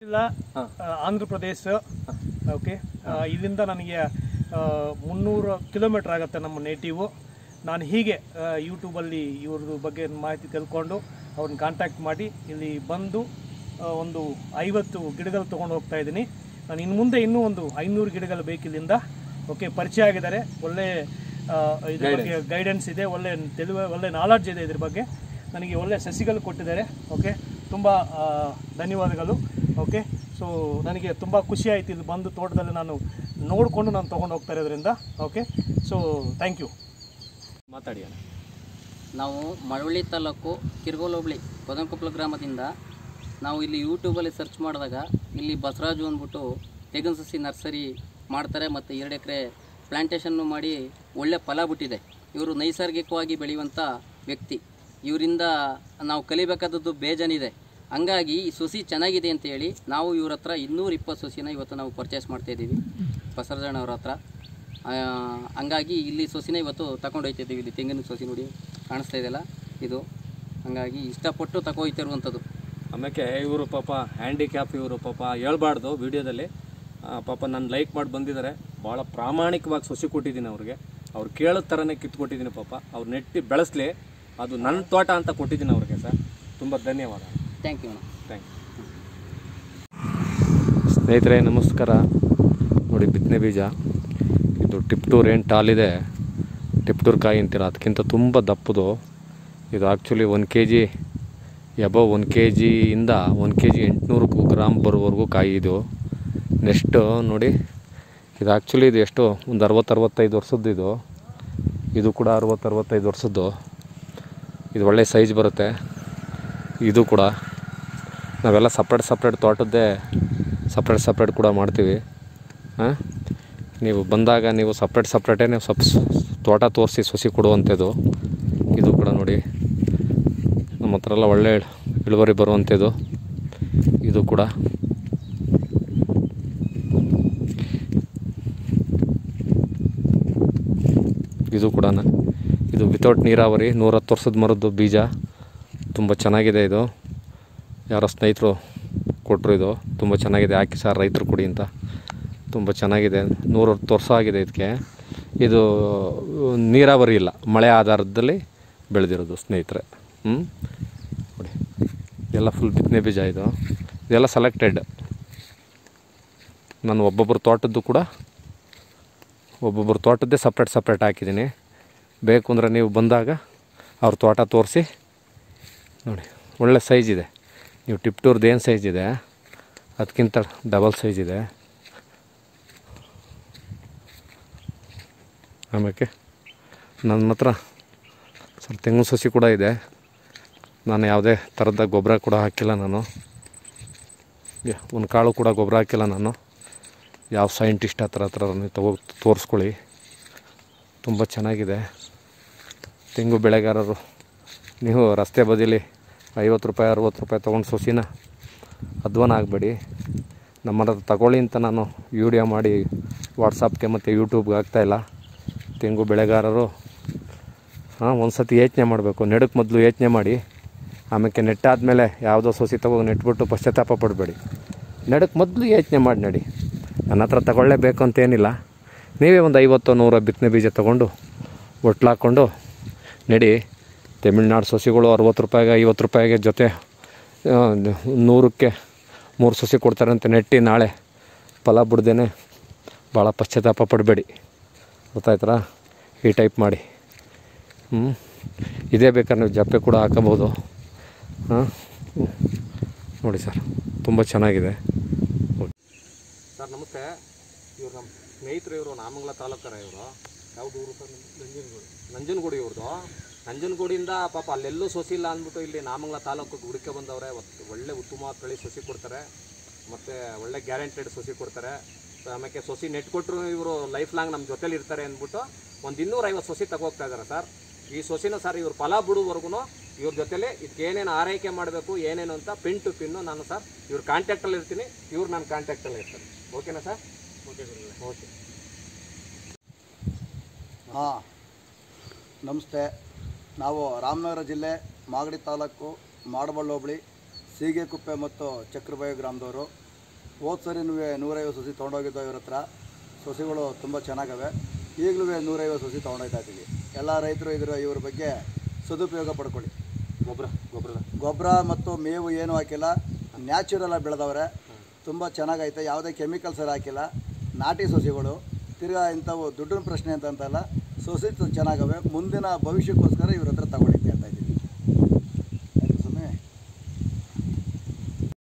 ಇಲ್ಲ ಆ, ಆಂಧ್ರ ಪ್ರದೇಶ ಓಕೆ ಆ, ಇಲ್ಲಿಂದ ನನಗೆ ಆ, ಮುನ್ನೂರು ಕಿಲೋಮೀಟರ್ ಆಗುತ್ತೆ ನಮ್ಮ ನೇಟಿವು ನಾನು ಹೀಗೆ ಆ, ಯೂಟ್ಯೂಬಲ್ಲಿ ಇವ್ರದ್ದು ಬಗ್ಗೆ ಮಾಹಿತಿ ತಿಳ್ಕೊಂಡು ಅವ್ರನ್ನ ಕಾಂಟ್ಯಾಕ್ಟ್ ಮಾಡಿ ಇಲ್ಲಿ ಬಂದು ಆ, ಒಂದು ಐವತ್ತು ಗಿಡಗಳು ತೊಗೊಂಡು ಹೋಗ್ತಾ ಇದ್ದೀನಿ ನಾನು ಇನ್ನು ಮುಂದೆ ಇನ್ನೂ ಒಂದು ಐನೂರು ಗಿಡಗಳು ಬೇಕು ಇಲ್ಲಿಂದ ಓಕೆ ಪರಿಚಯ ಆಗಿದ್ದಾರೆ ಒಳ್ಳೆ ಆ, ಇದ್ರ ಬಗ್ಗೆ ಗೈಡೆನ್ಸ್ ಇದೆ ಒಳ್ಳೆ ತಿಳಿವ ಒಳ್ಳೆ ನಾಲೆಡ್ಜ್ ಇದೆ ಇದ್ರ ಬಗ್ಗೆ ನನಗೆ ಒಳ್ಳೆ ಸಸಿಗಳು ಕೊಟ್ಟಿದ್ದಾರೆ ಓಕೆ ತುಂಬ ಆ, ಧನ್ಯವಾದಗಳು ಓಕೆ ಸೊ ನನಗೆ ತುಂಬ ಖುಷಿ ಆಯಿತು ಇಲ್ಲಿ ಬಂದು ತೋಟದಲ್ಲಿ ನಾನು ನೋಡಿಕೊಂಡು ನಾನು ತೊಗೊಂಡು ಹೋಗ್ತಾ ಇರೋದ್ರಿಂದ ಓಕೆ ಸೊ ಥ್ಯಾಂಕ್ ಯು ಮಾತಾಡಿ ಅಣ್ಣ ನಾವು ಮಳವಳ್ಳಿ ತಾಲೂಕು ಕಿರ್ಗೋಲ್ ಹೋಬಳಿ ಪದನಕೊಪ್ಪಲ ಗ್ರಾಮದಿಂದ ನಾವು ಇಲ್ಲಿ ಯೂಟ್ಯೂಬಲ್ಲಿ ಸರ್ಚ್ ಮಾಡಿದಾಗ ಇಲ್ಲಿ ಬಸವರಾಜು ಅಂದ್ಬಿಟ್ಟು ತೆಂಗಿನ ಸಸಿ ನರ್ಸರಿ ಮಾಡ್ತಾರೆ ಮತ್ತು ಎರಡು ಎಕರೆ ಪ್ಲಾಂಟೇಶನ್ನು ಮಾಡಿ ಒಳ್ಳೆ ಫಲ ಬಿಟ್ಟಿದೆ ಇವರು ನೈಸರ್ಗಿಕವಾಗಿ ಬೆಳೆಯುವಂಥ ವ್ಯಕ್ತಿ ಇವರಿಂದ ನಾವು ಕಲಿಬೇಕಾದದ್ದು ಬೇಜಾನಿದೆ ಹಂಗಾಗಿ ಈ ಸಸಿ ಚೆನ್ನಾಗಿದೆ ಅಂತ ಹೇಳಿ ನಾವು ಇವ್ರ ಹತ್ರ ಇನ್ನೂರ ಇಪ್ಪತ್ತು ಸಸಿನ ಇವತ್ತು ನಾವು ಪರ್ಚೇಸ್ ಮಾಡ್ತಾ ಇದ್ದೀವಿ ಬಸವರಾಜಣ್ಣವ್ರ ಹತ್ರ ಆ, ಹಂಗಾಗಿ ಇಲ್ಲಿ ಸೊಸಿನ ಇವತ್ತು ತಗೊಂಡು ಹೋಗ್ತಿದ್ದೀವಿ ಇಲ್ಲಿ ತೆಂಗಿನ ಸೊಸಿ ನೋಡಿ ಕಾಣಿಸ್ತಾ ಇದೆಯಲ್ಲ ಇದು ಹಂಗಾಗಿ ಇಷ್ಟಪಟ್ಟು ತಗೊಯ್ತಿರುವಂಥದ್ದು ಆಮೇಲೆ ಇವರು ಪಾಪ ಹ್ಯಾಂಡಿಕ್ಯಾಪ್ ಇವರು ಪಾಪ ಹೇಳ್ಬಾರ್ದು ವಿಡಿಯೋದಲ್ಲಿ ಪಾಪ ನಾನು ಲೈಕ್ ಮಾಡಿ ಬಂದಿದ್ದಾರೆ ಭಾಳ ಪ್ರಾಮಾಣಿಕವಾಗಿ ಸೊಸಿ ಕೊಟ್ಟಿದ್ದೀನಿ ಅವ್ರಿಗೆ ಅವ್ರು ಕೇಳೋ ಥರನೇ ಕಿತ್ಕೊಟ್ಟಿದ್ದೀನಿ ಪಾಪ ಅವ್ರು ನೆಟ್ಟಿ ಬೆಳೆಸ್ಲಿ ಅದು ನನ್ನ ತೋಟ ಅಂತ ಕೊಟ್ಟಿದ್ದೀನಿ ಅವ್ರಿಗೆ ಸರ್ ತುಂಬ ಧನ್ಯವಾದ ಥ್ಯಾಂಕ್ ಯು ಅಣ್ಣ ಥ್ಯಾಂಕ್ ಸ್ನೇಹಿತರೆ ನಮಸ್ಕಾರ ನೋಡಿ ಬಿತ್ತನೆ ಬೀಜ ಇದು ಟಿಪ್ಟೂರ್ ಏನು ಟಾಲಿದೆ ಟಿಪ್ಟೂರ್ ಕಾಯಿ ಅಂತೀರ ಅದಕ್ಕಿಂತ ತುಂಬ ದಪ್ಪದು ಇದು ಆ್ಯಕ್ಚುಲಿ ಒಂದು ಕೆ ಜಿ ಎಬೋ ಒಂದು ಕೆ ಜಿಯಿಂದ ಒಂದು ಕೆ ಜಿ ಎಂಟುನೂರು ಗ್ರಾಮ್ ಬರೋವರೆಗೂ ಕಾಯಿ ಇದು ನೆಕ್ಸ್ಟ್ ನೋಡಿ ಇದು ಆ್ಯಕ್ಚುಲಿ ಇದು ಎಷ್ಟು ಒಂದು ಅರವತ್ತು ಅರವತ್ತೈದು ವರ್ಷದ್ದು ಇದು ಇದು ಕೂಡ ಅರವತ್ತು ಅರವತ್ತೈದು ವರ್ಷದ್ದು ಇದು ಒಳ್ಳೆ ಸೈಜ್ ಬರುತ್ತೆ ಇದು ಕೂಡ ನಾವೆಲ್ಲ ಸಪ್ರೇಟ್ ಸಪ್ರೇಟ್ ತೋಟದ್ದೇ ಸಪ್ರೇಟ್ ಸಪ್ರೇಟ್ ಕೂಡ ಮಾಡ್ತೀವಿ ಹಾಂ ನೀವು ಬಂದಾಗ ನೀವು ಸಪ್ರೇಟ್ ಸಪ್ರೇಟೇ ನೀವು ಸ್ವಲ್ಪ ಸ್- ತೋಟ ತೋರಿಸಿ ಸೊಸಿ ಕೊಡುವಂಥದ್ದು ಇದು ಕೂಡ ನೋಡಿ ನಮ್ಮ ಹತ್ರ ಎಲ್ಲ ಒಳ್ಳೆ ಇಳುವರಿ ಬರುವಂಥದ್ದು ಇದು ಕೂಡ ಇದು ಕೂಡ ಇದು ವಿತೌಟ್ ನೀರಾವರಿ ನೂರತ್ತು ವರ್ಷದ ಮರದ್ದು ಬೀಜ ತುಂಬ ಚೆನ್ನಾಗಿದೆ ಇದು ಯಾರೋ ಸ್ನೇಹಿತರು ಕೊಟ್ಟರು ಇದು ತುಂಬ ಚೆನ್ನಾಗಿದೆ ಹಾಕಿ ಸರ್ ರೈತರು ಕೊಡಿ ಅಂತ ತುಂಬ ಚೆನ್ನಾಗಿದೆ ನೂರು ವರ್ಷ ಆಗಿದೆ ಇದಕ್ಕೆ ಇದು ನೀರಾವರಿ ಇಲ್ಲ ಮಳೆ ಆಧಾರದಲ್ಲಿ ಬೆಳೆದಿರೋದು ಸ್ನೇಹಿತರೆ ಹ್ಞೂ ನೋಡಿ ಇದೆಲ್ಲ ಫುಲ್ ಬಿತ್ತನೆ ಬೀಜ ಇದು ಇದೆಲ್ಲ ಸೆಲೆಕ್ಟೆಡ್ ನಾನು ಒಬ್ಬೊಬ್ಬರ ತೋಟದ್ದು ಕೂಡ ಒಬ್ಬೊಬ್ಬರ ತೋಟದ್ದೇ ಸಪ್ರೇಟ್ ಸಪ್ರೇಟ್ ಹಾಕಿದ್ದೀನಿ ಬೇಕು ಅಂದರೆ ನೀವು ಬಂದಾಗ ಅವ್ರ ತೋಟ ತೋರಿಸಿ ನೋಡಿ ಒಳ್ಳೆ ಸೈಜ್ ಇದೆ ನೀವು ಟಿಪ್ಟೂರ್ದು ಏನು ಸೈಜ್ ಇದೆ ಅದಕ್ಕಿಂತ ಡಬಲ್ ಸೈಜ್ ಇದೆ ಆಮೇಲೆ ನನ್ನ ಹತ್ರ ಸ್ವಲ್ಪ ತೆಂಗಿನ ಸಸಿ ಕೂಡ ಇದೆ ನಾನು ಯಾವುದೇ ಥರದ ಗೊಬ್ಬರ ಕೂಡ ಹಾಕಿಲ್ಲ ನಾನು ಒಂದು ಕಾಳು ಕೂಡ ಗೊಬ್ಬರ ಹಾಕಿಲ್ಲ ನಾನು ಯಾವ ಸೈಂಟಿಸ್ಟ್ ಹತ್ರ ಹತ್ರ ನೀವು ತಗೋ ತೋರಿಸ್ಕೊಳ್ಳಿ ತುಂಬ ಚೆನ್ನಾಗಿದೆ ತೆಂಗು ಬೆಳೆಗಾರರು ನೀವು ರಸ್ತೆ ಬದಿಲಿ ಐವತ್ತು ರೂಪಾಯಿ ಅರುವತ್ತು ರೂಪಾಯಿ ತೊಗೊಂಡು ಸೊಸಿನ ಅಧ್ವಾನ ಆಗಬೇಡಿ ನಮ್ಮ ಹತ್ರ ತಗೊಳ್ಳಿ ಅಂತ ನಾನು ವಿಡಿಯೋ ಮಾಡಿ ವಾಟ್ಸಪ್ಗೆ ಮತ್ತು ಯೂಟ್ಯೂಬ್ಗೆ ಹಾಕ್ತಾಯಿಲ್ಲ ತೆಂಗು ಬೆಳೆಗಾರರು ಹಾಂ ಒಂದು ಸತಿ ಯೋಚನೆ ಮಾಡಬೇಕು ನೆಡಕ್ಕೆ ಮೊದಲು ಯೋಚನೆ ಮಾಡಿ ಆಮೇಲೆ ನೆಟ್ಟಾದಮೇಲೆ ಯಾವುದೋ ಸೊಸಿ ತಗೋ ನೆಟ್ಬಿಟ್ಟು ಪಶ್ಚಾತ್ತಾಪ ಪಡಬೇಡಿ ನೆಡಕ್ಕೆ ಮೊದಲು ಯೋಚನೆ ಮಾಡಿ ನಡಿ ನನ್ನ ಹತ್ರ ತಗೊಳ್ಳೇಬೇಕು ಅಂತೇನಿಲ್ಲ ನೀವೇ ಒಂದು ಐವತ್ತು ನೂರ ಬಿತ್ತನೆ ಬೀಜ ತೊಗೊಂಡು ಒಟ್ಲಾಕ್ಕೊಂಡು ನಡಿ ತಮಿಳ್ನಾಡು ಸೊಸಿಗಳು ಅರುವತ್ತು ರೂಪಾಯಿಗೆ ಐವತ್ತು ರೂಪಾಯಿಗೆ ಜೊತೆ ಆ, ನೂರಕ್ಕೆ ಮೂರು ಸೊಸಿ ಕೊಡ್ತಾರೆ ಅಂತ ನೆಟ್ಟಿ ನಾಳೆ ಫಲ ಬಿಡ್ದೇನೆ ಭಾಳ ಪಶ್ಚಾತ್ತಾಪ ಪಡಬೇಡಿ ಗೊತ್ತಾಯ್ತರಾ ಈ ಟೈಪ್ ಮಾಡಿ ಹ್ಞೂ ಇದೇ ಬೇಕಾದ್ರೆ ನೀವು ಜಪ್ಪೆ ಕೂಡ ಹಾಕೋಬೋದು ಹಾಂ ನೋಡಿ ಸರ್ ತುಂಬ ಚೆನ್ನಾಗಿದೆ ಸರ್ ನಮಸ್ತೆ ಇವ್ರು ನಮ್ಮ ಸ್ನೇಹಿತರು ಇವರು ನಾಮಂಗಲ ತಾಲೂಕರ ಇವರು ಯಾವ್ದು ಊರು ಸರ್ ನಂಜನಗೂಡು ನಂಜನಗೂಡು ಇವ್ರದ್ದು ನಂಜನಗೂಡಿಂದ ಪಾಪ ಅಲ್ಲೆಲ್ಲೂ ಸೊಸಿ ಇಲ್ಲ ಅಂದ್ಬಿಟ್ಟು ಇಲ್ಲಿ ನಾಮಂಗಲ ತಾಲೂಕು ಹುಡುಕೆ ಬಂದವ್ರೆ ಒತ್- ಒಳ್ಳೆ ಉತ್ತಮ ತಳಿ ಸೊಸಿ ಕೊಡ್ತಾರೆ ಮತ್ತು ಒಳ್ಳೆ ಗ್ಯಾರಂಟೆಡ್ ಸೊಸಿ ಕೊಡ್ತಾರೆ ಆಮೇಲೆ ಸೊಸಿ ನೆಟ್ ಕೊಟ್ಟರು ಇವರು ಲೈಫ್ ಲಾಂಗ್ ನಮ್ಮ ಜೊತೆಲಿ ಇರ್ತಾರೆ ಅಂದ್ಬಿಟ್ಟು ಒಂದು ಇನ್ನೂರೈವತ್ತು ಸೊಸಿ ತಗೋಗ್ತಾ ಇದ್ದಾರೆ ಸರ್ ಈ ಸೊಸಿನ ಸರ್ ಇವ್ರು ಫಲ ಬಿಡುವವರೆಗೂ ಇವ್ರ ಜೊತೆಲಿ ಇದಕ್ಕೆ ಏನೇನು ಆರೈಕೆ ಮಾಡಬೇಕು ಏನೇನು ಅಂತ ಪಿನ್ ಟು ಪಿನ್ನು ನಾನು ಸರ್ ಇವ್ರ ಕಾಂಟ್ಯಾಕ್ಟಲ್ಲಿ ಇರ್ತೀನಿ ಇವ್ರು ನನ್ನ ಕಾಂಟ್ಯಾಕ್ಟಲ್ಲಿ ಇರ್ತಾರೆ ಓಕೆನಾ ಸರ್ ಓಕೆ ಓಕೆ ಹಾಂ ನಮಸ್ತೆ ನಾವು ರಾಮನಗರ ಜಿಲ್ಲೆ ಮಾಗಡಿ ತಾಲೂಕು ಮಾಡಬಳ್ಳ ಹೋಬಳಿ ಸೀಗೆಕುಪ್ಪೆ ಮತ್ತು ಚಕ್ರಬಾಯಿ ಗ್ರಾಮದವರು ಹೋದ ಸರಿ ನೂರೈವತ್ತು ಸಸಿ ತೊಗೊಂಡೋಗಿದ್ದೋ ಇವ್ರ ಹತ್ರ ಸಸಿಗಳು ತುಂಬ ಚೆನ್ನಾಗವೆ ಈಗಲೂ ನೂರೈವತ್ತು ಸಸಿ ತೊಗೊಂಡೋಗ್ತಾ ಇದ್ದೀವಿ ಎಲ್ಲ ರೈತರು ಇದರ ಇವ್ರ ಬಗ್ಗೆ ಸದುಪಯೋಗ ಪಡ್ಕೊಳ್ಳಿ ಗೊಬ್ಬರ ಗೊಬ್ಬರದ ಗೊಬ್ಬರ ಮತ್ತು ಮೇವು ಏನೂ ಹಾಕಿಲ್ಲ ನ್ಯಾಚುರಲ್ ಆಗಿ ಬೆಳೆದವ್ರೆ ತುಂಬ ಚೆನ್ನಾಗೈತೆ ಯಾವುದೇ ಕೆಮಿಕಲ್ಸ್ ಎಲ್ಲ ಹಾಕಿಲ್ಲ ನಾಟಿ ಸಸಿಗಳು ತಿರ್ಗಾ ಇಂಥವು ದುಡ್ಡಿನ ಪ್ರಶ್ನೆ ಅಂತ ಅಂತಲ್ಲ ಸಸಿ ಚೆನ್ನಾಗವೆ ಮುಂದಿನ ಭವಿಷ್ಯಕ್ಕೋಸ್ಕರ ಇವ್ರ ಹತ್ರ ತಗೊಳ್ಳಿ ಅಂತ ಹೇಳ್ತಾ ಇದ್ದೀನಿ